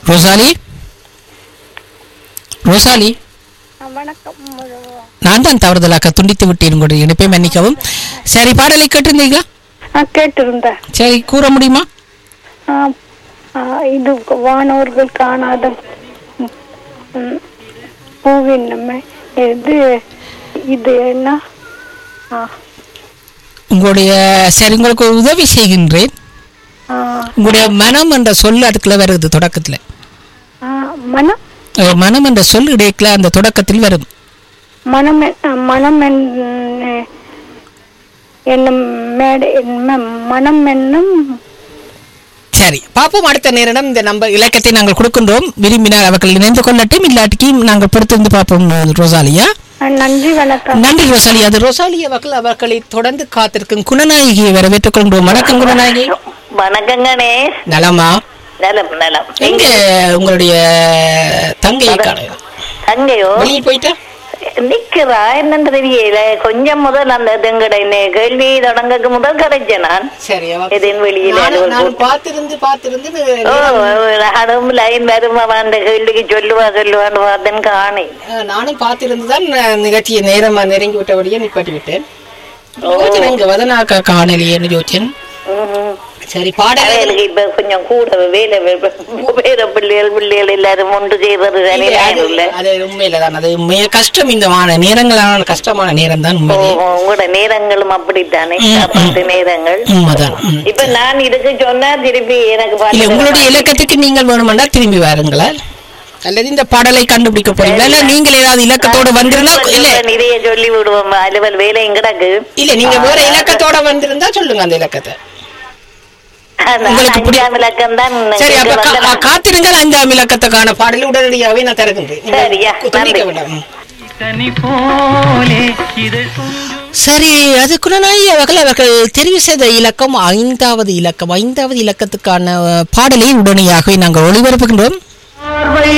ரோசாலி ரோசாலி வணக்கம் நான் தான் தவறுதலாக துண்டித்து விட்டேன் உங்களுடைய இணைப்பை மன்னிக்கவும் சரி பாடலை கேட்டிருந்தீங்களா நான் கேட்டிருந்தேன் சரி கூற முடியுமா ஆ, ஆ, இது வானோர்கள் காணாத ம், ம், பூவின் நம்ம இது இது என்ன ஆ, உங்களுடைய சரி உங்களுக்கு ஒரு உதவி செய்கின்றேன் ஆ, உங்களுடைய மனம் என்ற சொல் அதுக்குள்ள வருது தொடக்கத்தில் ஆ, மனம் அஹ் மனம் என்ற சொல் இடையில அந்த தொடக்கத்தில் வரும் மனம் எ- மனம் என்ன- என்னும் மேடை என்ன- மனம் என்னும் சரி பாப்போம் அடுத்த நேரம் இந்த நம்பர் இலக்கத்தை நாங்கள் கொடுக்கின்றோம் விரும்பினால் அவர்கள் இணைந்து கொள்ளட்டும் இல்லாட்டிக்கு நாங்கள் பொறுத்திருந்து பார்ப்போம் ரோசாலியா ஆ, நன்றி வணக்கம் நன்றி ரோசாலி அது ரோசாலி அவர்கள் அவர்களை தொடர்ந்து காத்திருக்கும் குணநாயகியை வரவேற்றுக் கொள்கிறோம் வணக்கம் குணநாயகி வணக்கம் கணேஷ் நலமா நலம் நலம் எங்க உங்களுடைய தங்கையை காண தங்கையோ வெளியே போயிட்டா நிக்கிறா என்னன்னு தெரியல கொஞ்சம் முதல் அந்த எங்கட என்ன கேள்வி தொடங்கக்கு முதல் கிடைச்சேன் நான் சரி இதன் வெளியில நானும் நான் அலுவல் பார்த்திருந்து பார்த்திருந்து ஓ அடம் லைன் வருமா அந்த கேள்விக்கு சொல்லுவா சொல்லுவான்னு பார்த்தேன் காணி அஹ், நானும் பார்த்திருந்து தான் அஹ், நிகழ்ச்சியை நேரமா நெருங்கி விட்டபடியே நிப்பாட்டி விட்டேன் யோசனை இங்க வதனாக்கா காணலையேன்னு யோசன் ம்ஹும். சரி பாடல் அவைகளுக்கு இப்ப கொஞ்சம் கூட வேலை வேற பிள்ளைகள் பிள்ளைகள் எல்லாரும் ஒன்று செய்வது தானே நேரம் இல்ல அது உண்மையில தான் அது மிக கஷ்டம் இந்த மான நேரங்களான கஷ்டமான நேரம் தான் ஓ, உண்மையிலே உங்களோட நேரங்களும் அப்படித்தானே ம், ம். பத்து நேரங்கள் உண்மைதான் ம். இப்ப நான் இதுக்கு சொன்னா திருப்பி எனக்கு இல்ல பாட்டு உங்களுடைய இலக்கத்துக்கு நீங்கள் வேணுமெண்டா திரும்பி வாருங்களா அல்லது இந்த பாடலை கண்டுபிடிக்க போறீங்களா இல்ல நீங்கள் ஏதாவது இலக்கத்தோட வந்திருந்தா இல்ல நிறைய சொல்லி விடுவோம் அலுவல் வேலை கிடக்கு இல்ல நீங்க வேற இலக்கத்தோட வந்திருந்தா சொல்லுங்க அந்த இலக்கத்தை நான் உங்களுக்கு பிடி- அஞ்சாம் இலக்கம் தான் சரி அப்ப கேட்க கா- வந்தேன். காத்திருங்கள் அஞ்சாம் இலக்கத்துக்கான பாடலை உடனடியாகவே நான் தருகின்றேன் நீங்கள் சரியா, துண்டிக்க நன்றி. வேண்டாம் ம். கனி போலே இதழ் கொஞ்சம் சரி அது குணநாயகி அவர்கள் அவர்கள் தெரிவு செய்த இலக்கம் ஐந்தாவது இலக்கம் ஐந்தாவது இலக்கத்துக்கான அஹ், பாடலை உடனடியாகவே நாங்கள் ஒளிபரப்புகின்றோம் பார்வை